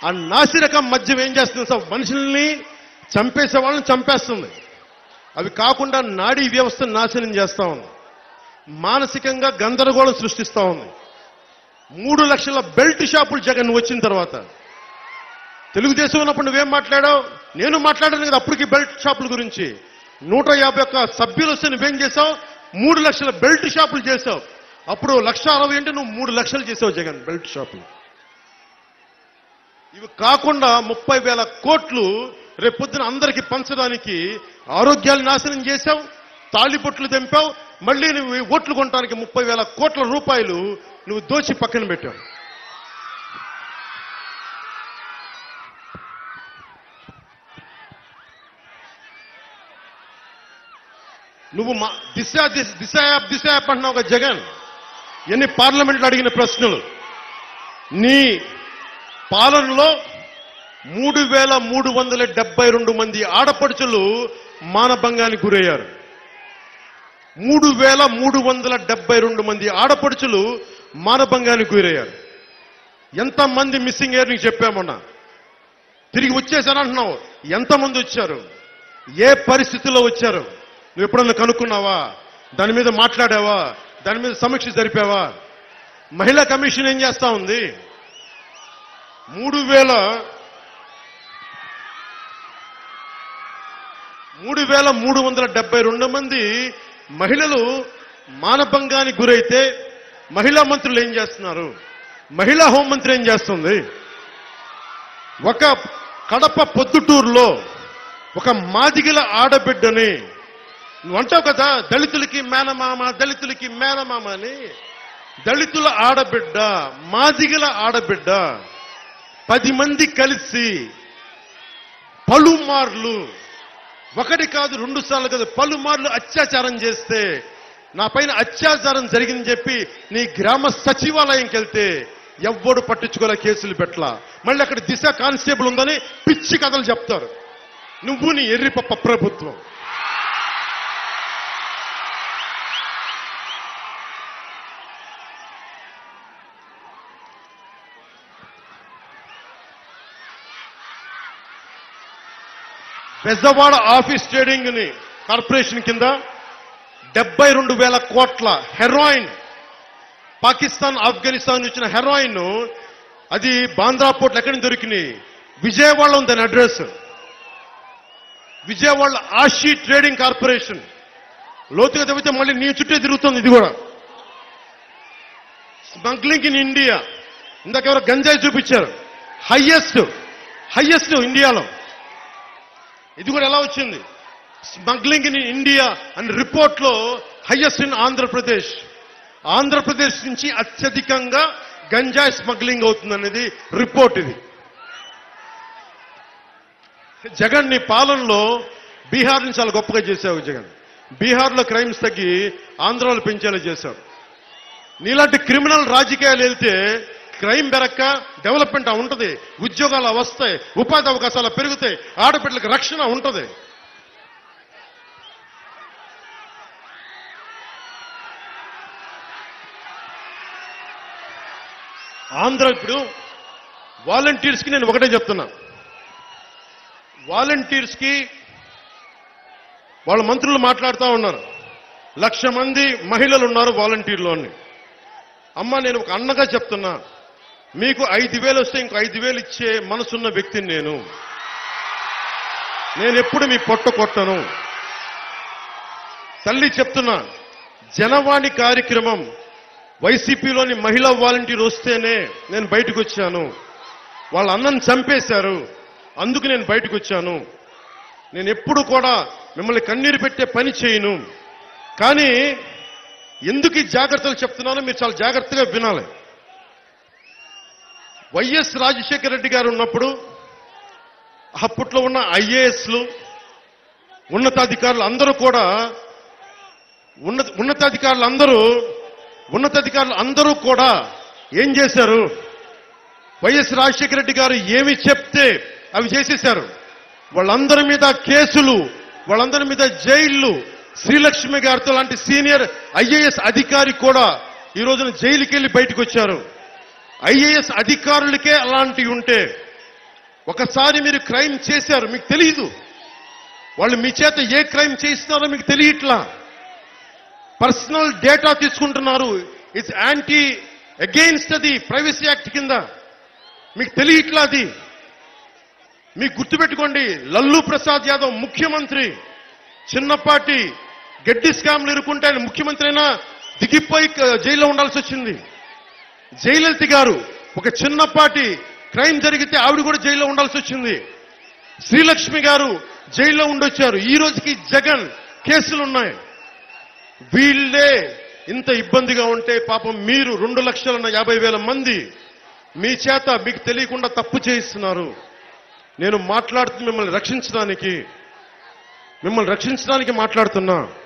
ఆ నాసిరకం మద్యం ఏం చేస్తుంది సార్ మనుషుల్ని చంపేసే వాళ్ళని చంపేస్తుంది అవి కాకుండా నాడీ వ్యవస్థను నాశనం చేస్తా ఉంది మానసికంగా గందరగోళం సృష్టిస్తా ఉంది మూడు లక్షల బెల్ట్ షాపులు జగన్ వచ్చిన తర్వాత తెలుగుదేశం ఉన్నప్పుడు నువ్వేం మాట్లాడావు నేను మాట్లాడాను కదా అప్పటికి బెల్ట్ షాపుల గురించి నూట యాభై ఒక్క సభ్యులు వస్తే నువ్వేం చేసావు మూడు లక్షల బెల్ట్ షాపులు చేసావు అప్పుడు లక్ష అరవై అంటే నువ్వు మూడు లక్షలు చేసావు జగన్ బెల్ట్ షాపులు ఇవి కాకుండా ముప్పై వేల కోట్లు రేపు పొద్దున అందరికి పంచడానికి ఆరోగ్యాలు నాశనం చేశావు తాళిబొట్లు తెంపావు మళ్ళీ నువ్వు ఈ ఓట్లు కొనడానికి ముప్పై వేల కోట్ల రూపాయలు నువ్వు దోచి పక్కన పెట్టావు నువ్వు మా దిశ దిశ దిశ యాప్ దిశ యాప్ అంటున్నావు కదా జగన్ ఎన్ని పార్లమెంట్లో అడిగిన ప్రశ్నలు నీ పాలనలో మూడు వేల మూడు వందల డెబ్బై రెండు మంది ఆడపడుచులు మానభంగానికి గురయ్యారు మూడు వేల మూడు వందల డెబ్బై రెండు మంది ఆడపడుచులు మానభంగానికి గురయ్యారు ఎంతమంది మిస్సింగ్ అయ్యారు నీకు చెప్పామన్నా తిరిగి వచ్చేసానంటున్నావు ఎంతమంది వచ్చారు ఏ పరిస్థితుల్లో వచ్చారు నువ్వు ఎప్పుడన్నా కనుక్కున్నావా దాని మీద మాట్లాడావా దాని మీద సమీక్ష జరిపావా మహిళా కమిషన్ ఏం చేస్తా ఉంది మూడు వేల మూడు వేల మూడు వందల డెబ్బై రెండు మంది మహిళలు మానభంగానికి గురైతే మహిళా మంత్రులు ఏం చేస్తున్నారు మహిళా హోంమంత్రి ఏం చేస్తుంది ఒక కడప పొద్దుటూరులో ఒక మాదిగల ఆడబిడ్డని నువ్వు అంటావు కదా దళితులకి మేనమామ దళితులకి మేనమామ అని దళితుల ఆడబిడ్డ మాదిగల ఆడబిడ్డ పది మంది కలిసి పలుమార్లు ఒకటి కాదు రెండు సార్లు కాదు పలుమార్లు అత్యాచారం చేస్తే నా పైన అత్యాచారం జరిగిందని చెప్పి నీ గ్రామ సచివాలయంకి వెళ్తే ఎవ్వడు పట్టించుకోలే కేసులు పెట్టలా మళ్ళీ అక్కడ దిశ కానిస్టేబుల్ ఉందని పిచ్చి కథలు చెప్తారు నువ్వు నీ ఎర్రిపప్ప ప్రభుత్వం బెజవాడ ఆఫీస్ ట్రేడింగ్ ని కార్పొరేషన్ కింద డెబ్బై రెండు వేల కోట్ల హెరాయిన్ పాకిస్తాన్ ఆఫ్ఘనిస్తాన్ నుంచి వచ్చిన హెరాయిన్ అది బాంద్రా పోర్ట్లు ఎక్కడి నుంచి దొరికినాయి విజయవాడలో ఉంది దాని address Vijayawada Ashi trading corporation లోతుగా తవ్వితే మళ్ళీ నీ చుట్టే తిరుగుతుంది ఇది కూడా స్మగ్లింగ్ ఇన్ ఇండియా ఇందాక ఎవరో గంజాయి చూపించారు హైయెస్ట్ హైయెస్ట్ ఇండియాలో ఇది కూడా ఎలా వచ్చింది స్మగ్లింగ్ ఇన్ ఇండియా అనే రిపోర్ట్ లో హైయెస్ట్ ఇన్ ఆంధ్రప్రదేశ్ ఆంధ్రప్రదేశ్ నుంచి అత్యధికంగా గంజాయి స్మగ్లింగ్ అవుతుందనేది రిపోర్ట్ ఇది జగన్ నీ పాలనలో బీహార్ నుంచి చాలా గొప్పగా చేశావు జగన్ బీహార్లో క్రైమ్స్ తగ్గి ఆంధ్రాలో పెంచేలా చేశావు నీలాంటి క్రిమినల్ రాజకీయాలు వెళ్తే క్రైమ్ పెరక్క డెవలప్మెంట్ ఉంటది ఉద్యోగాలు వస్తాయి ఉపాధి అవకాశాలు పెరుగుతాయి ఆడపిల్లలకు రక్షణ ఉంటది ఆంధ్ర ఇప్పుడు వాలంటీర్స్ కి నేను ఒకటే చెప్తున్నా వాలంటీర్స్ కి వాళ్ళ మంత్రులు మాట్లాడుతూ ఉన్నారు లక్ష మంది మహిళలు ఉన్నారు వాలంటీర్లోని అమ్మ నేను ఒక అన్నగా చెప్తున్నా మీకు ఐదు వేలు వస్తే ఇంకో ఐదు వేలు ఇచ్చే మనసున్న వ్యక్తిని నేను నేను ఎప్పుడు మీ పొట్ట కొట్టను తల్లి చెప్తున్నా జనవాణి కార్యక్రమం వైసీపీలోని మహిళా వాలంటీర్ వస్తేనే నేను బయటకు వచ్చాను వాళ్ళ అన్నను చంపేశారు అందుకు నేను బయటకు వచ్చాను నేను ఎప్పుడు కూడా మిమ్మల్ని కన్నీరు పెట్టే పని చేయను కానీ ఎందుకు ఈ జాగ్రత్తలు చెప్తున్నానో మీరు చాలా జాగ్రత్తగా వినాలి వైఎస్ రాజశేఖర రెడ్డి గారు ఉన్నప్పుడు అప్పట్లో ఉన్న ఐఏఎస్లు ఉన్నతాధికారులు అందరూ కూడా ఉన్నత ఉన్నతాధికారులు అందరూ ఉన్నతాధికారులు అందరూ కూడా ఏం చేశారు వైఎస్ రాజశేఖర రెడ్డి గారు ఏమి చెప్తే అవి చేసేశారు వాళ్ళందరి మీద కేసులు వాళ్ళందరి మీద జైళ్లు శ్రీలక్ష్మి గారితో లాంటి సీనియర్ ఐఏఎస్ అధికారి కూడా ఈ రోజున జైలుకి వెళ్ళి బయటకు వచ్చారు ఐఏఎస్ అధికారులకే అలాంటివి ఉంటే ఒకసారి మీరు క్రైమ్ చేశారు మీకు తెలియదు వాళ్ళు మీ చేత ఏ క్రైమ్ చేయిస్తున్నారో మీకు తెలియట్లా పర్సనల్ డేటా తీసుకుంటున్నారు ఇట్స్ యాంటీ అగెయిన్స్ట్ అది ప్రైవసీ యాక్ట్ కింద మీకు తెలియట్లా అది మీకు గుర్తుపెట్టుకోండి లల్లు ప్రసాద్ యాదవ్ ముఖ్యమంత్రి చిన్నపాటి గడ్డి స్కామ్లు ఇరుక్కుంటే ఆయన ముఖ్యమంత్రి అయినా దిగిపోయి క- జైల్లో ఉండాల్సి వచ్చింది జయలలిత గారు ఒక చిన్నపాటి క్రైమ్ జరిగితే ఆవిడ కూడా జైల్లో ఉండాల్సి వచ్చింది శ్రీలక్ష్మి గారు జైల్లో ఉండొచ్చారు ఈ రోజుకి జగన్ కేసులు ఉన్నాయి వీళ్ళే ఇంత ఇబ్బందిగా ఉంటే పాపం మీరు రెండు లక్షల యాభై వేల మంది మీ చేత మీకు తెలియకుండా తప్పు చేయిస్తున్నారు నేను మాట్లాడుతూ మిమ్మల్ని రక్షించడానికి మిమ్మల్ని రక్షించడానికి మాట్లాడుతున్నా